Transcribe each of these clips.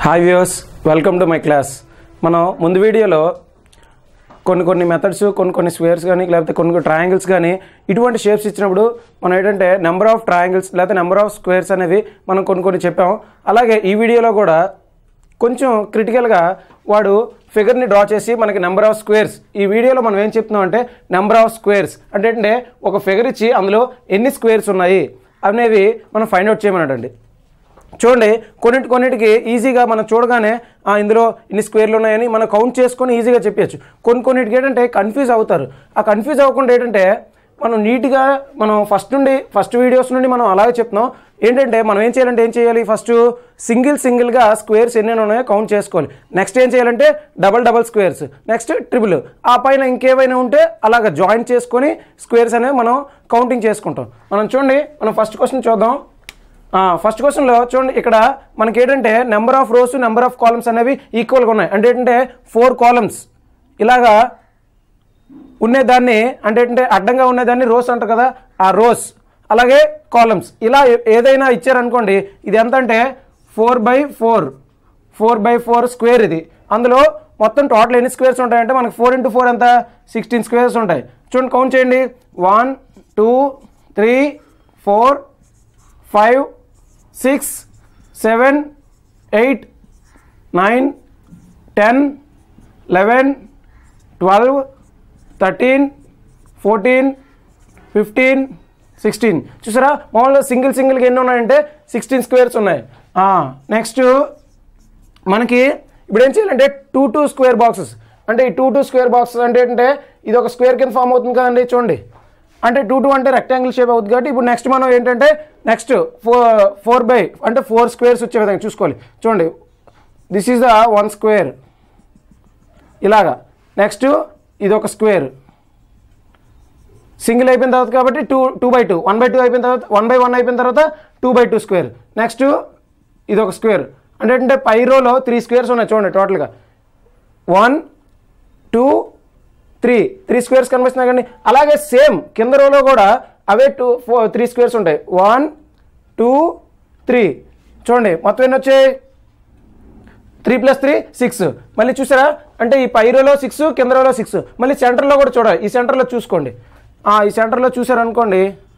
hi views welcome to my class మనం ముందు వీడియోలో కొన్ని కొన్ని మెథడ్స్ కొన్ని కొన్ని స్క్వేర్స్ కానీ లేకపోతే కొన్ని కొన్ని ట్రయాంగిల్స్ కానీ ఇటువంటి షేప్స్ ఇచ్చినప్పుడు మనం ఏంటంటే నెంబర్ ఆఫ్ ట్రయాంగిల్స్ లేకపోతే నెంబర్ ఆఫ్ స్క్వేర్స్ అనేవి మనం కొన్ని కొన్ని చెప్పాం అలాగే ఈ వీడియోలో కూడా కొంచెం క్రిటికల్గా వాడు ఫిగర్ని డ్రా చేసి మనకి నెంబర్ ఆఫ్ స్క్వేర్స్ ఈ వీడియోలో మనం ఏం చెప్తున్నాం అంటే నెంబర్ ఆఫ్ స్క్వేర్స్ అంటే ఏంటంటే ఒక ఫిగర్ ఇచ్చి అందులో ఎన్ని స్క్వేర్స్ ఉన్నాయి అనేవి మనం ఫైండ్ అవుట్ చేయమన్నాడండి చూడండి కొన్నిటి కొన్నిటికి ఈజీగా మనం చూడగానే "ఆ, ఇందులో ఇన్ని స్క్వేర్లు ఉన్నాయని మనం కౌంట్ చేసుకొని ఈజీగా చెప్పచ్చు కొన్ని కొన్నిటికి ఏంటంటే కన్ఫ్యూజ్ అవుతారు ఆ కన్ఫ్యూజ్ అవ్వకుండా ఏంటంటే మనం నీట్గా మనం ఫస్ట్ నుండి ఫస్ట్ వీడియోస్ నుండి మనం అలాగే చెప్తున్నాం ఏంటంటే మనం ఏం చేయాలంటే ఏం చేయాలి ఫస్ట్ సింగిల్ సింగిల్గా స్క్వేర్స్ ఎన్ని ఉన్నాయో కౌంట్ చేసుకోవాలి నెక్స్ట్ ఏం చేయాలంటే double double squares next triple ఆ పైన ఇంకేమైనా ఉంటే అలాగ జాయిన్ చేసుకొని స్క్వేర్స్ అనేవి మనం కౌంటింగ్ చేసుకుంటాం మనం చూడండి మనం ఫస్ట్ క్వశ్చన్ చూద్దాం ఫస్ట్ క్వశ్చన్లో చూడండి ఇక్కడ మనకి ఏంటంటే number of rows number of columns అనేవి ఈక్వల్గా ఉన్నాయి అంటే ఏంటంటే ఫోర్ కాలమ్స్ ఇలాగా ఉండేదాన్ని అంటే ఏంటంటే అడ్డంగా ఉండేదాన్ని రోస్ అంటారు కదా ఆ రోస్ అలాగే కాలమ్స్ ఇలా ఏ- ఏదైనా ఇచ్చారనుకోండి ఇది ఎంత అంటే four by four four by four square ఇది అందులో మొత్తం టోటల్ ఎన్ని స్క్వేర్స్ ఉంటాయంటే మనకి ఫోర్ ఇంటూ ఫోర్ ఎంత సిక్స్టీన్ స్క్వేర్స్ ఉంటాయి చూడండి కౌంట్ చేయండి one two three four five six seven eight nine ten eleven twelve thirteen fourteen fifteen sixteen చూసారా మామూలుగా సింగిల్ సింగిల్గా ఎన్ని ఉన్నాయంటే సిక్స్టీన్ స్క్వేర్స్ ఉన్నాయి నెక్స్ట్ మనకి ఇప్పుడు ఏం చేయాలంటే టూ టూ స్క్వేర్ బాక్సెస్ అంటే ఈ టూ టూ స్క్వేర్ బాక్సెస్ అంటే ఏంటంటే ఇది ఒక స్క్వేర్ కింద ఫామ్ అవుతుంది కదండి చూడండి అంటే టూ టూ అంటే రెక్టాంగిల్ షేప్ అవుతుంది కాబట్టి ఇప్పుడు నెక్స్ట్ మనం ఏంటంటే నెక్స్ట్ ఫోర్ ఫోర్ బై అంటే ఫోర్ స్క్వేర్స్ వచ్చే విధంగా చూసుకోవాలి చూడండి this is the one square ఇలాగా నెక్స్ట్ ఇది ఒక స్క్వేర్ సింగిల్ అయిపోయిన తర్వాత కాబట్టి two two by two one by two అయిపోయిన తర్వాత వన్ బై వన్ అయిపోయిన తర్వాత two by two square next ఇది ఒక స్క్వేర్ అంటే ఏంటంటే పై రోలో త్రీ స్క్వేర్స్ ఉన్నాయి చూడండి టోటల్గా one two three three squares కనిపిస్తున్నాయి కానీ అలాగే సేమ్ కింద రోలో కూడా అవే టూ ఫోర్ త్రీ స్క్వేర్స్ ఉంటాయి వన్ టూ త్రీ చూడండి మొత్తం ఎన్ని వచ్చాయి త్రీ ప్లస్ త్రీ సిక్స్ మళ్ళీ చూసారా అంటే ఈ పై రోలో సిక్స్ కింద రోలో సిక్స్ మళ్ళీ సెంటర్లో కూడా చూడాలి ఈ సెంటర్లో చూసుకోండి ఆ, ఈ సెంటర్లో చూసారనుకోండి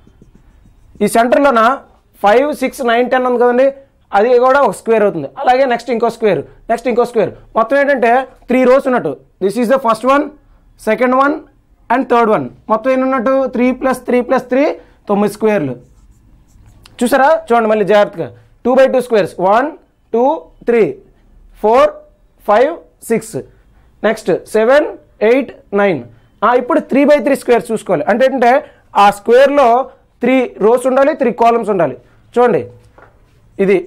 ఈ సెంటర్లోన ఫైవ్ సిక్స్ నైన్ టెన్ ఉంది కదండి అది కూడా ఒక స్క్వేర్ అవుతుంది అలాగే నెక్స్ట్ ఇంకో స్క్వేర్ నెక్స్ట్ ఇంకో స్క్వేర్ మొత్తం ఏంటంటే త్రీ రోస్ ఉన్నట్టు this is the first one second one and third one మొత్తం ఎన్ని ఉన్నట్టు three plus three plus three తొమ్మిది స్క్వేర్లు చూసారా చూడండి మళ్ళీ జాగ్రత్తగా two by two squares one two three four five six next seven eight nine ఇప్పుడు త్రీ బై త్రీ స్క్వేర్స్ చూసుకోవాలి అంటే ఏంటంటే ఆ స్క్వేర్లో త్రీ రోస్ ఉండాలి త్రీ కాలమ్స్ ఉండాలి చూడండి ఇది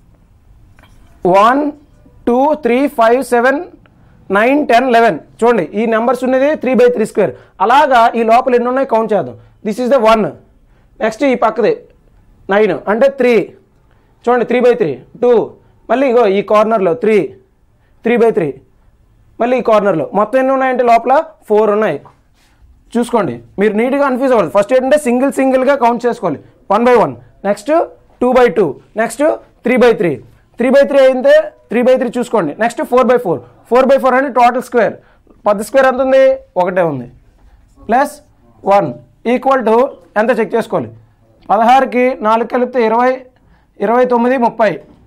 one two three five seven nine ten eleven చూడండి ఈ నెంబర్స్ ఉన్నది త్రీ బై త్రీ స్క్వేర్ అలాగా ఈ లోపల ఎన్ని ఉన్నాయి కౌంట్ చేద్దాం this is the one next ఈ పక్కది నైన్ అంటే త్రీ చూడండి త్రీ బై త్రీ టూ మళ్ళీ ఇగో ఈ కార్నర్లో త్రీ త్రీ బై త్రీ మళ్ళీ ఈ కార్నర్లో మొత్తం ఎన్ని ఉన్నాయంటే లోపల ఫోర్ ఉన్నాయి చూసుకోండి మీరు నీట్గా కన్ఫ్యూజ్ అవ్వదు ఫస్ట్ ఏంటంటే సింగిల్ సింగిల్గా కౌంట్ చేసుకోవాలి one by one next two by two next three by three three by three అయితే త్రీ బై త్రీ చూసుకోండి next four by four four by four అంటే టోటల్ స్క్వేర్ పది స్క్వేర్ ఎంత ఉంది ఒకటే ఉంది ప్లస్ వన్ ఈక్వల్ టు ఎంత check చేసుకోవాలి పదహారుకి నాలుగు కలిపితే ఇరవై ఇరవై తొమ్మిది ముప్పై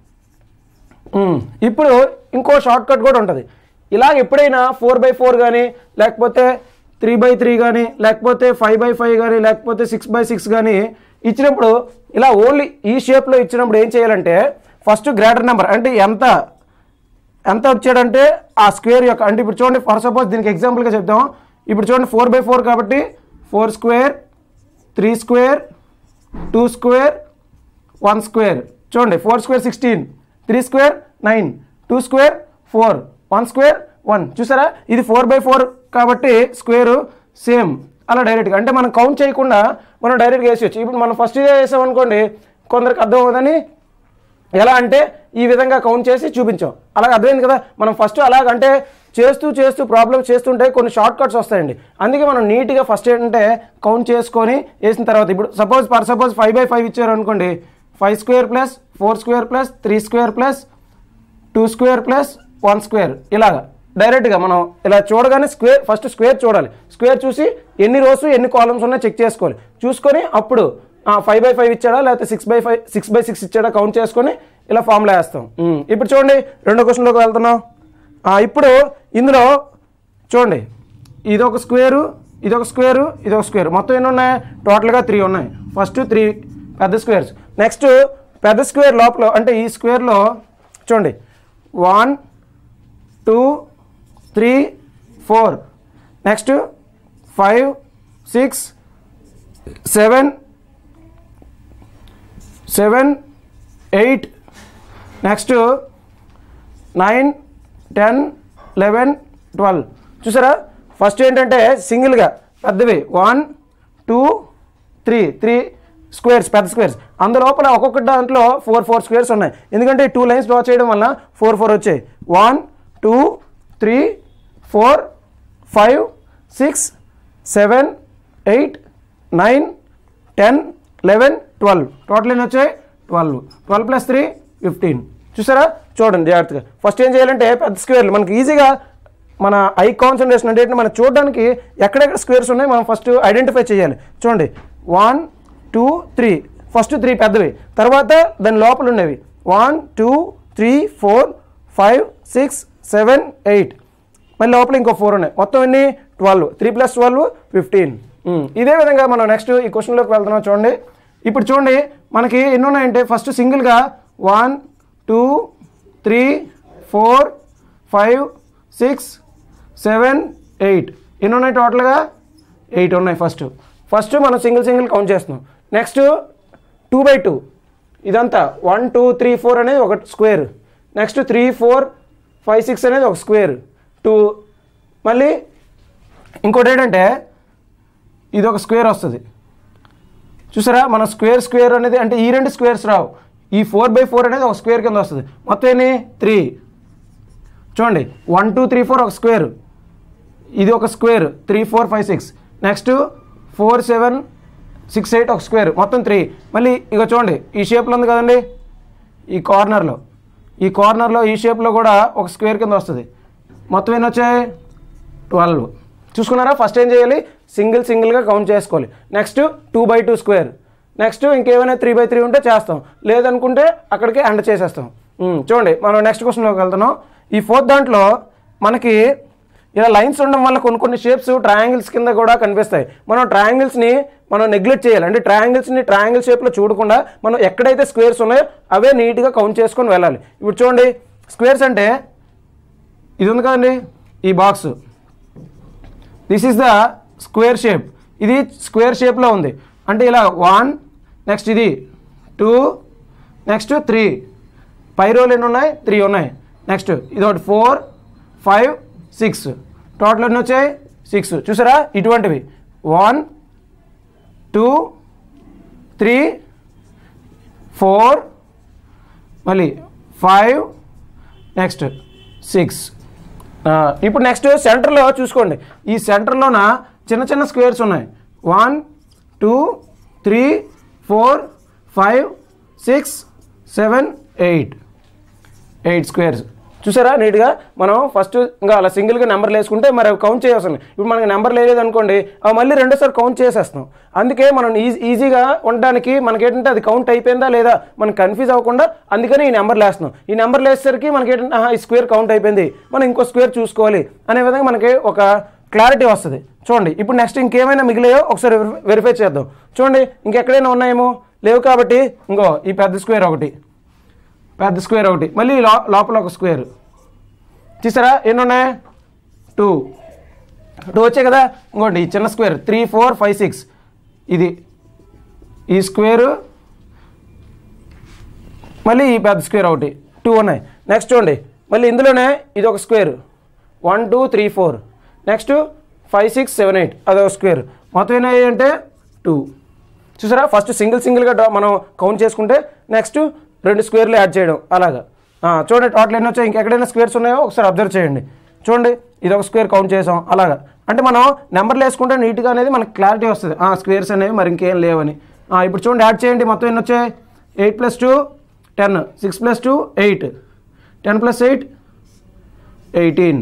ఉమ్, ఇప్పుడు ఇంకో షార్ట్ కట్ కూడా ఉంటుంది ఇలా ఎప్పుడైనా ఫోర్ బై ఫోర్ కానీ లేకపోతే త్రీ బై త్రీ కానీ లేకపోతే ఫైవ్ బై ఫైవ్ కానీ లేకపోతే సిక్స్ బై సిక్స్ కానీ ఇచ్చినప్పుడు ఇలా ఓన్లీ ఈ షేప్లో ఇచ్చినప్పుడు ఏం చేయాలంటే ఫస్ట్ గ్రేటర్ నెంబర్ అంటే ఎంత ఎంత వచ్చాడంటే ఆ స్క్వేర్ యొక్క అంటే ఇప్పుడు చూడండి ఫర్ సపోజ్ దీనికి ఎగ్జాంపుల్గా చెప్తాం ఇప్పుడు చూడండి ఫోర్ బై ఫోర్ కాబట్టి four square three square two square one square చూడండి four square sixteen three square nine two square four one square one చూసారా ఇది ఫోర్ బై ఫోర్ కాబట్టి స్క్వేరు సేమ్ అలా డైరెక్ట్గా అంటే మనం కౌంట్ చేయకుండా మనం డైరెక్ట్గా వేసేయచ్చు ఇప్పుడు మనం ఫస్ట్ ఇదే వేసాం అనుకోండి కొందరికి అర్థం అవుతుందని ఎలా అంటే ఈ విధంగా కౌంట్ చేసి చూపించాం అలాగ అర్థమైంది కదా మనం ఫస్ట్ అలాగంటే చేస్తూ చేస్తూ ప్రాబ్లమ్స్ చేస్తుంటే కొన్ని షార్ట్ కట్స్ వస్తాయండి అందుకే మనం నీట్గా ఫస్ట్ ఏంటంటే కౌంట్ చేసుకొని వేసిన తర్వాత ఇప్పుడు suppose per suppose five by five ఇచ్చారు అనుకోండి five square plus four square plus three square plus two square plus one square ఇలాగా డైరెక్ట్గా మనం ఇలా చూడగానే స్క్వేర్ ఫస్ట్ స్క్వేర్ చూడాలి స్క్వేర్ చూసి ఎన్ని రోస్ ఎన్ని కాలమ్స్ ఉన్నాయో చెక్ చేసుకోవాలి చూసుకొని అప్పుడు ఫైవ్ బై ఫైవ్ ఇచ్చాడా లేకపోతే six by five six by six ఇచ్చాడా కౌంట్ చేసుకొని ఇలా ఫార్ములా వేస్తాం ఉమ్, ఇప్పుడు చూడండి రెండో క్వశ్చన్లోకి వెళ్తున్నాం ఆ, ఇప్పుడు ఇందులో చూడండి ఇదొక స్క్వేరు ఇదొక స్క్వేరు ఇదొక స్క్వేర్ మొత్తం ఎన్ని ఉన్నాయి టోటల్గా త్రీ ఉన్నాయి ఫస్ట్ త్రీ పెద్ద స్క్వేర్స్ నెక్స్ట్ పెద్ద స్క్వేర్ లోపల అంటే ఈ స్క్వేర్లో చూడండి one two three four next five six seven seven eight next nine ten eleven twelve చూసారా ఫస్ట్ ఏంటంటే సింగిల్గా పెద్దవి one two three three squares పెద్ద స్క్వేర్స్ అందులోపల ఒక్కొక్క దాంట్లో ఫోర్ ఫోర్ స్క్వేర్స్ ఉన్నాయి ఎందుకంటే టూ లైన్స్ డ్రా చేయడం వల్ల ఫోర్ ఫోర్ వచ్చాయి one two three four five six seven eight nine ten eleven twelve total ఎన్ని వచ్చాయి twelve twelve plus three fifteen చూసారా చూడండి జాగ్రత్తగా ఫస్ట్ ఏం చేయాలంటే పెద్ద స్క్వేర్లు మనకి ఈజీగా మన ఐ కాన్సన్ట్రేషన్ అంటే ఏంటి మనం చూడడానికి ఎక్కడెక్కడ స్క్వేర్స్ ఉన్నాయి మనం ఫస్ట్ ఐడెంటిఫై చేయాలి చూడండి one two three first three పెద్దవి తర్వాత దాని లోపల ఉండేవి one two three four five six seven eight మళ్ళీ లోపల ఇంకో ఫోర్ ఉన్నాయి మొత్తం ఎన్ని twelve three plus twelve fifteen ఇదే విధంగా మనం నెక్స్ట్ ఈ క్వశ్చన్లోకి వెళ్తున్నాం చూడండి ఇప్పుడు చూడండి మనకి ఎన్ని ఉన్నాయంటే ఫస్ట్ సింగిల్గా one two three four five six seven eight ఎన్ని ఉన్నాయి టోటల్గా ఎయిట్ ఉన్నాయి ఫస్ట్ ఫస్ట్ మనం సింగిల్ సింగిల్ కౌంట్ చేస్తున్నాం నెక్స్ట్ టూ బై టూ ఇదంతా వన్ టూ త్రీ ఫోర్ అనేది ఒక square next three four five six అనేది ఒక స్క్వేర్ టూ మళ్ళీ ఇంకోటి ఏంటంటే ఇది ఒక స్క్వేర్ వస్తుంది చూసారా మన స్క్వేర్ స్క్వేర్ అనేది అంటే ఈ రెండు స్క్వేర్స్ రావు ఈ ఫోర్ బై ఫోర్ అనేది ఒక స్క్వేర్ కింద వస్తుంది మొత్తం ఎన్ని త్రీ చూడండి వన్ టూ త్రీ ఫోర్ ఒక స్క్వేర్ ఇది ఒక square three four five six next four seven six eight ఒక స్క్వేర్ మొత్తం త్రీ మళ్ళీ ఇక చూడండి ఈ షేప్లో ఉంది కదండి ఈ కార్నర్లో ఈ కార్నర్లో ఈ షేప్లో కూడా ఒక స్క్వేర్ కింద వస్తుంది మొత్తం ఎన్ని వచ్చాయి ట్వెల్వ్ చూసుకున్నారా ఫస్ట్ ఏం చేయాలి సింగిల్ సింగిల్గా కౌంట్ చేసుకోవాలి next two by two square next ఇంకేమైనా త్రీ బై త్రీ ఉంటే చేస్తాం లేదనుకుంటే అక్కడికి ఎండ్ చేసేస్తాం ఉమ్, చూడండి మనం నెక్స్ట్ క్వశ్చన్లోకి వెళ్తున్నాం ఈ ఫోర్త్ దాంట్లో మనకి ఇలా లైన్స్ ఉండడం వల్ల కొన్ని కొన్ని షేప్స్ ట్రయాంగిల్స్ కింద కూడా కనిపిస్తాయి మనం ట్రయాంగిల్స్ని మనం నెగ్లెక్ట్ చేయాలి అంటే ట్రయాంగిల్స్ని ట్రయాంగిల్ షేప్లో చూడకుండా మనం ఎక్కడైతే స్క్వేర్స్ ఉన్నాయో అవే నీట్గా కౌంట్ చేసుకొని వెళ్ళాలి ఇప్పుడు చూడండి స్క్వేర్స్ అంటే ఇది ఉంది కదండి ఈ box this is the square shape ఇది స్క్వేర్ షేప్లో ఉంది అంటే ఇలా వన్ నెక్స్ట్ ఇది టూ నెక్స్ట్ త్రీ పై రోలు ఎన్ని ఉన్నాయి త్రీ ఉన్నాయి నెక్స్ట్ ఇది ఒకటి ఫోర్ ఫైవ్ సిక్స్ టోటల్ ఎన్ని వచ్చాయి సిక్స్ చూసారా ఇటువంటివి వన్ టూ త్రీ ఫోర్ మళ్ళీ ఫైవ్ నెక్స్ట్ సిక్స్ ఇప్పుడు నెక్స్ట్ సెంటర్లో చూసుకోండి ఈ సెంటర్లోన చిన్న చిన్న స్క్వేర్స్ ఉన్నాయి one two three four five six seven eight eight squares చూసారా నీట్గా మనం ఫస్ట్ ఇంకా అలా సింగిల్గా నెంబర్ వేసుకుంటే మరి అవి కౌంట్ చేయాల్సి ఇప్పుడు మనకి నెంబర్ లేదు అనుకోండి అవి మళ్ళీ రెండోసారి కౌంట్ చేసేస్తాం అందుకే మనం ఈజీ ఈజీగా ఉండడానికి మనకేంటంటే అది కౌంట్ అయిపోయిందా లేదా మనం కన్ఫ్యూజ్ అవ్వకుండా అందుకని ఈ నెంబర్ వేస్తున్నాం ఈ నెంబర్ వేసేసరికి మనకి ఏంటంటే ఆహా, ఈ స్క్వేర్ కౌంట్ అయిపోయింది మనం ఇంకో స్క్వేర్ చూసుకోవాలి అనే విధంగా మనకి ఒక క్లారిటీ వస్తుంది చూడండి ఇప్పుడు నెక్స్ట్ ఇంకేమైనా మిగిలాయో ఒకసారి వెరిఫై చేద్దాం చూడండి ఇంకెక్కడైనా ఉన్నాయేమో లేవు కాబట్టి ఇంకో ఈ పెద్ద స్క్వేర్ ఒకటి పెద్ద స్క్వేర్ ఒకటి మళ్ళీ లో లోపల ఒక స్క్వేర్ చూసారా ఎన్ని ఉన్నాయి టూ టూ వచ్చాయి కదా ఇంకోటి ఈ చిన్న square three four five six ఇది ఈ స్క్వేరు మళ్ళీ ఈ పెద్ద స్క్వేర్ ఒకటి టూ ఉన్నాయి నెక్స్ట్ చూడండి మళ్ళీ ఇందులోనే ఇది ఒక square one two three four next five six seven eight అదొక స్క్వేర్ మొత్తం ఏమయ్యాయి అంటే టూ చూసారా ఫస్ట్ సింగిల్ సింగిల్గా డ్రా మనం కౌంట్ చేసుకుంటే నెక్స్ట్ రెండు స్క్వేర్లు యాడ్ చేయడం అలాగా ఆ, చూడండి టోటల్ ఎన్ని వచ్చాయి ఇంకెక్కడైనా స్క్వేర్స్ ఉన్నాయో ఒకసారి అబ్జర్వ్ చేయండి చూడండి ఇది ఒక స్క్వేర్ కౌంట్ చేసాం అలాగా అంటే మనం నెంబర్లు వేసుకుంటే నీట్గా అనేది మనకి క్లారిటీ వస్తుంది ఆ స్క్వేర్స్ అనేవి మరి ఇంకేం లేవని ఆ, ఇప్పుడు చూడండి యాడ్ చేయండి మొత్తం ఎన్ని వచ్చాయి eight plus two ten six plus two eight ten plus eight eighteen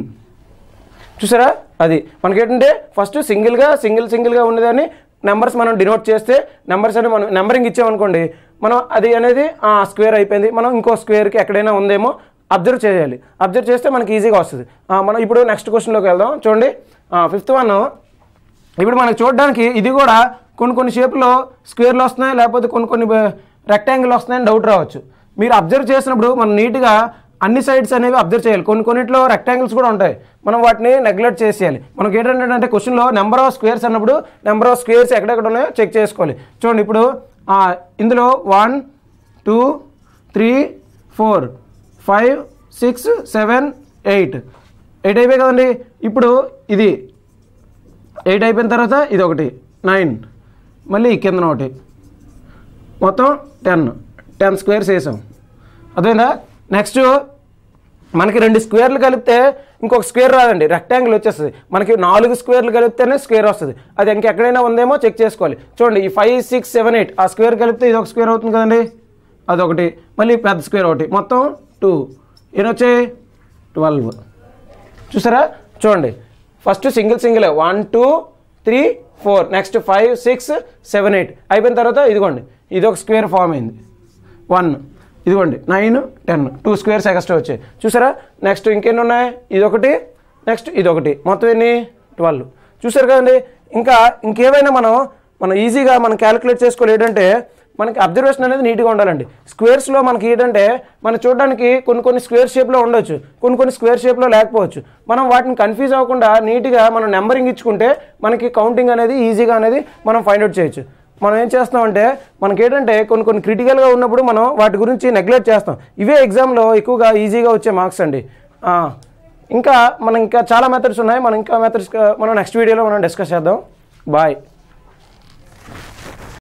చూసారా అది మనకి ఏంటంటే ఫస్ట్ సింగిల్గా సింగిల్ సింగిల్గా ఉండేదాన్ని నెంబర్స్ మనం డినోట్ చేస్తే నెంబర్స్ అని మనం నెంబరింగ్ ఇచ్చామనుకోండి మనం అది అనేది స్క్వేర్ అయిపోయింది మనం ఇంకో స్క్వేర్కి ఎక్కడైనా ఉందేమో అబ్జర్వ్ చేయాలి అబ్జర్వ్ చేస్తే మనకి ఈజీగా వస్తుంది ఆ, మనం ఇప్పుడు నెక్స్ట్ క్వశ్చన్లోకి వెళ్దాం చూడండి ఫిఫ్త్ వన్ ఇప్పుడు మనకి చూడడానికి ఇది కూడా కొన్ని కొన్ని షేప్లో స్క్వేర్లు వస్తున్నాయి లేకపోతే కొన్ని కొన్ని రెక్టాంగిల్ వస్తున్నాయని డౌట్ రావచ్చు మీరు అబ్జర్వ్ చేసినప్పుడు మనం నీట్గా అన్ని సైడ్స్ అనేవి అబ్జర్వ్ చేయాలి కొన్ని కొన్నిట్లో రెక్టాంగిల్స్ కూడా ఉంటాయి మనం వాటిని నెగ్లెక్ట్ చేసేయాలి మనకి ఏంటంటే క్వశ్చన్లో నెంబర్ ఆఫ్ స్క్వేర్స్ అన్నప్పుడు నెంబర్ ఆఫ్ స్క్వేర్స్ ఎక్కడెక్కడ ఉన్నాయో చెక్ చేసుకోవాలి చూడండి ఇప్పుడు ఆ, ఇందులో one two three four five six seven eight eight అయిపోయి కదండి ఇప్పుడు ఇది ఎయిట్ అయిపోయిన తర్వాత ఇది ఒకటి నైన్ మళ్ళీ ఈ కిందన ఒకటి మొత్తం టెన్ టెన్ స్క్వేర్స్ వేసాం అదేందా నెక్స్ట్ మనకి రెండు స్క్వేర్లు కలిపితే ఇంకొక స్క్వేర్ రాదండి రెక్టాంగిల్ వచ్చేస్తుంది మనకి నాలుగు స్క్వేర్లు కలిపితేనే స్క్వేర్ వస్తుంది అది ఇంకెక్కడైనా ఉందేమో చెక్ చేసుకోవాలి చూడండి ఈ ఫైవ్ సిక్స్ సెవెన్ ఎయిట్ ఆ స్క్వేర్ కలిపితే ఇది ఒక స్క్వేర్ అవుతుంది కదండి అదొకటి మళ్ళీ పెద్ద స్క్వేర్ ఒకటి మొత్తం టూ ఎన్నొచ్చాయి ట్వెల్వ్ చూసారా చూడండి first single single one two three four next five six seven eight అయిపోయిన తర్వాత ఇదిగోండి ఇది ఒక స్క్వేర్ ఫామ్ అయింది వన్ ఇదిగోండి nine ten two squares extra వచ్చాయి చూసారా నెక్స్ట్ ఇంకెన్ని ఉన్నాయి ఇదొకటి నెక్స్ట్ ఇదొకటి మొత్తం ఎన్ని ట్వెల్వ్ చూసారు కదండి ఇంకా ఇంకేమైనా మనం మనం ఈజీగా మనం క్యాలిక్యులేట్ చేసుకోవాలి ఏంటంటే మనకి అబ్జర్వేషన్ అనేది నీట్గా ఉండాలండి స్క్వేర్స్లో మనకి ఏంటంటే మనం చూడడానికి కొన్ని కొన్ని స్క్వేర్ షేప్లో ఉండొచ్చు కొన్ని కొన్ని స్క్వేర్ షేప్లో లేకపోవచ్చు మనం వాటిని కన్ఫ్యూజ్ అవ్వకుండా నీట్గా మనం నెంబరింగ్ ఇచ్చుకుంటే మనకి కౌంటింగ్ అనేది ఈజీగా అనేది మనం ఫైండ్ అవుట్ చేయొచ్చు మనం ఏం చేస్తామంటే మనకి ఏంటంటే కొన్ని కొన్ని క్రిటికల్గా ఉన్నప్పుడు మనం వాటి గురించి నెగ్లెక్ట్ చేస్తాం ఇవే ఎగ్జామ్లో ఎక్కువగా ఈజీగా వచ్చే మార్క్స్ అండి ఆ, ఇంకా మనం ఇంకా చాలా మెథడ్స్ ఉన్నాయి మనం ఇంకా మెథడ్స్ మనం నెక్స్ట్ వీడియోలో మనం డిస్కస్ చేద్దాం బాయ్